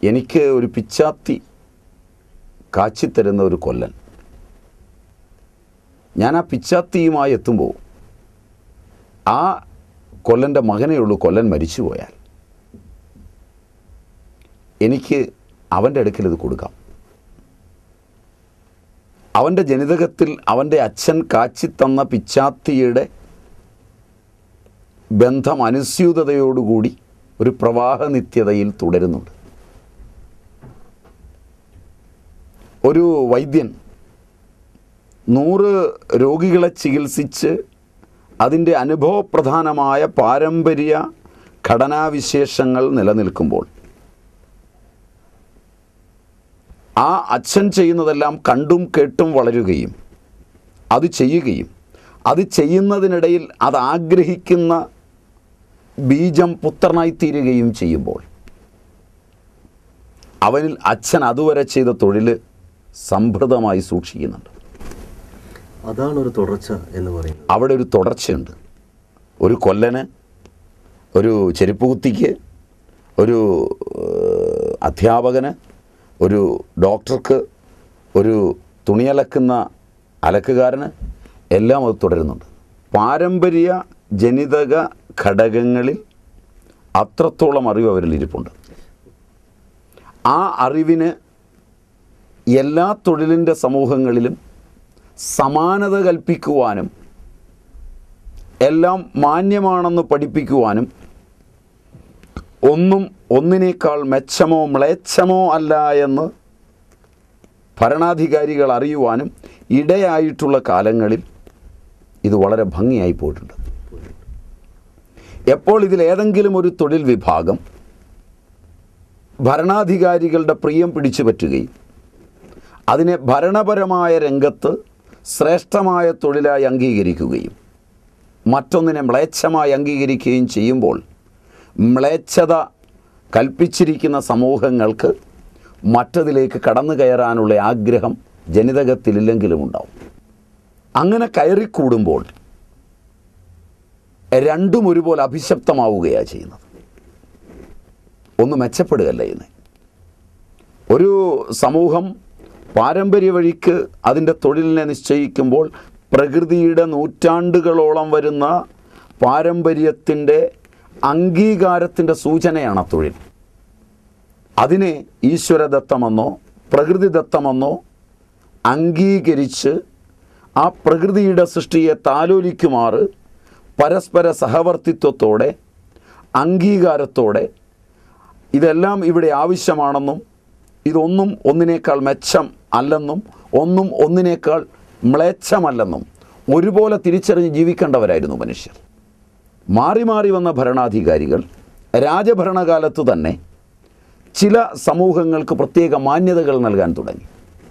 എനിക്ക് ഒരു പിച്ചാത്തി കാച്ചിത്തരുന്ന ഒരു കൊല്ലൻ ഞാൻ ആ പിച്ചാത്തിയുമായി എത്തുമ്പോൾ ആ കൊല്ലൻ്റെ മകനേ ഉള്ളൂ കൊല്ലൻ മരിച്ചു പോയാൽ എനിക്ക് അവൻ്റെ അടുക്കൽ ഇത് കൊടുക്കാം അവൻ്റെ ജനിതകത്തിൽ അവൻ്റെ അച്ഛൻ കാച്ചിത്തന്ന പിച്ചാത്തിയുടെ ബന്ധം അനുസ്യൂതതയോടുകൂടി ഒരു പ്രവാഹ നിത്യതയിൽ തുടരുന്നുണ്ട് ഒരു വൈദ്യൻ നൂറ് രോഗികളെ ചികിത്സിച്ച് അതിൻ്റെ അനുഭവപ്രധാനമായ പാരമ്പര്യ ഘടനാവിശേഷങ്ങൾ നിലനിൽക്കുമ്പോൾ ആ അച്ഛൻ ചെയ്യുന്നതെല്ലാം കണ്ടും കേട്ടും വളരുകയും അത് ചെയ്യുകയും അത് ചെയ്യുന്നതിനിടയിൽ അത് ആഗ്രഹിക്കുന്ന ബീജം പുത്രനായിത്തീരുകയും ചെയ്യുമ്പോൾ അവനിൽ അച്ഛൻ അതുവരെ ചെയ്ത തൊഴിൽ സംഭൃതമായി സൂക്ഷിക്കുന്നുണ്ട് അതാണ് ഒരു തുടർച്ച എന്ന് പറയുന്നത് അവിടെ ഒരു തുടർച്ചയുണ്ട് ഒരു കൊല്ലന് ഒരു ചെരുപ്പ് കുത്തിക്ക് ഒരു ഏഹ്, അധ്യാപകന് ഒരു ഡോക്ടർക്ക് ഒരു തുണിയലക്കുന്ന അലക്കുകാരന് എല്ലാം അത് തുടരുന്നുണ്ട് പാരമ്പര്യ ജനിതക ഘടകങ്ങളിൽ അത്രത്തോളം അറിവ് അവരിൽ ഇരിപ്പുണ്ട് ആ അറിവിന് എല്ലാ തൊഴിലിൻ്റെ സമൂഹങ്ങളിലും സമാനത കൽപ്പിക്കുവാനും എല്ലാം മാന്യമാണെന്ന് പഠിപ്പിക്കുവാനും ഒന്നും ഒന്നിനേക്കാൾ മെച്ചമോ മ്ലേച്ഛമോ അല്ല എന്ന് ഭരണാധികാരികൾ അറിയുവാനും ഇടയായിട്ടുള്ള കാലങ്ങളിൽ ഇത് വളരെ ഭംഗിയായി പോയിട്ടുണ്ട് എപ്പോൾ ഇതിൽ ഏതെങ്കിലും ഒരു തൊഴിൽ വിഭാഗം ഭരണാധികാരികളുടെ പ്രിയം പിടിച്ചു പറ്റുകയും അതിനെ ഭരണപരമായ രംഗത്ത് ശ്രേഷ്ഠമായ തൊഴിലായി അംഗീകരിക്കുകയും മറ്റൊന്നിനെ മ്ലേച്ഛമായി അംഗീകരിക്കുകയും ചെയ്യുമ്പോൾ മ്ലേച്ഛത കൽപ്പിച്ചിരിക്കുന്ന സമൂഹങ്ങൾക്ക് മറ്റതിലേക്ക് കടന്നു കയറാനുള്ള ആഗ്രഹം ജനിതകത്തിലില്ലെങ്കിലും ഉണ്ടാവും അങ്ങനെ കയറിക്കൂടുമ്പോൾ രണ്ടും ഒരുപോലെ അഭിശപ്തമാവുകയാണ് ചെയ്യുന്നത് ഒന്ന് മെച്ചപ്പെടുകയല്ല ചെയ്യുന്നത് ഒരു സമൂഹം പാരമ്പര്യ വഴിക്ക് അതിൻ്റെ തൊഴിലിനെ നിശ്ചയിക്കുമ്പോൾ പ്രകൃതിയുടെ നൂറ്റാണ്ടുകളോളം വരുന്ന പാരമ്പര്യത്തിൻ്റെ അംഗീകാരത്തിൻ്റെ സൂചനയാണ് ആ തൊഴിൽ അതിനെ ഈശ്വരദത്തമെന്നോ പ്രകൃതിദത്തമെന്നോ അംഗീകരിച്ച് ആ പ്രകൃതിയുടെ സൃഷ്ടിയെ താലോലിക്കുമാറ് പരസ്പര സഹവർത്തിത്വത്തോടെ അംഗീകാരത്തോടെ ഇതെല്ലാം ഇവിടെ ആവശ്യമാണെന്നും ഇതൊന്നും ഒന്നിനേക്കാൾ മെച്ചം അല്ലെന്നും ഒന്നും ഒന്നിനേക്കാൾ മ്ലേച്ഛമല്ലെന്നും ഒരുപോലെ തിരിച്ചറിഞ്ഞ് ജീവിക്കേണ്ടവരായിരുന്നു മനുഷ്യർ മാറി മാറി വന്ന ഭരണാധികാരികൾ രാജഭരണകാലത്ത് തന്നെ ചില സമൂഹങ്ങൾക്ക് പ്രത്യേക മാന്യതകൾ നൽകാൻ തുടങ്ങി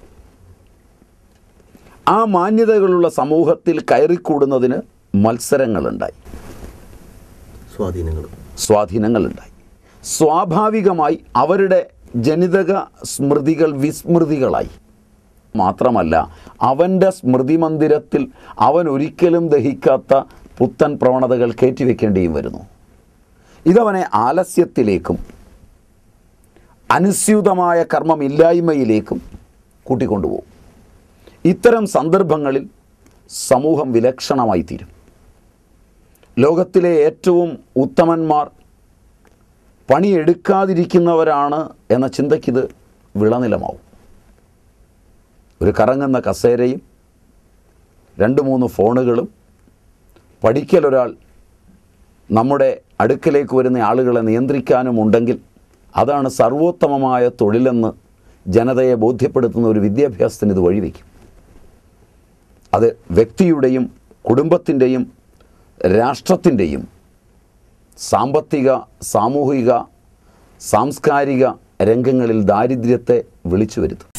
ആ മാന്യതകളുള്ള സമൂഹത്തിൽ കയറിക്കൂടുന്നതിന് മത്സരങ്ങളുണ്ടായി സ്വാധീനങ്ങളും സ്വാധീനങ്ങളുണ്ടായി സ്വാഭാവികമായി അവരുടെ ജനിതക സ്മൃതികൾ വിസ്മൃതികളായി മാത്രമല്ല അവൻ്റെ സ്മൃതി മന്ദിരത്തിൽ അവൻ ഒരിക്കലും ദഹിക്കാത്ത പുത്തൻ പ്രവണതകൾ കയറ്റിവെക്കേണ്ടിയും വരുന്നു ഇതവനെ ആലസ്യത്തിലേക്കും അനുസ്യൂതമായ കർമ്മമില്ലായ്മയിലേക്കും കൂട്ടിക്കൊണ്ടുപോകും ഇത്തരം സന്ദർഭങ്ങളിൽ സമൂഹം വിലക്ഷണമായി തീരും ലോകത്തിലെ ഏറ്റവും ഉത്തമന്മാർ പണിയെടുക്കാതിരിക്കുന്നവരാണ് എന്ന ചിന്തയ്ക്കിത് വിളനിലമാവും ഒരു കറങ്ങുന്ന കസേരയും രണ്ട് മൂന്ന് ഫോണുകളും പഠിക്കൽ ഒരാൾ നമ്മുടെ അടുക്കലേക്ക് വരുന്ന ആളുകളെ നിയന്ത്രിക്കാനും ഉണ്ടെങ്കിൽ അതാണ് സർവോത്തമമായ തൊഴിലെന്ന് ജനതയെ ബോധ്യപ്പെടുത്തുന്ന ഒരു വിദ്യാഭ്യാസത്തിന് ഇത് വഴിവെക്കും അത് വ്യക്തിയുടെയും കുടുംബത്തിൻ്റെയും രാഷ്ട്രത്തിൻ്റെയും സാമ്പത്തിക സാമൂഹിക സാംസ്കാരിക രംഗങ്ങളിൽ ദാരിദ്ര്യത്തെ വിളിച്ചു വരുത്തും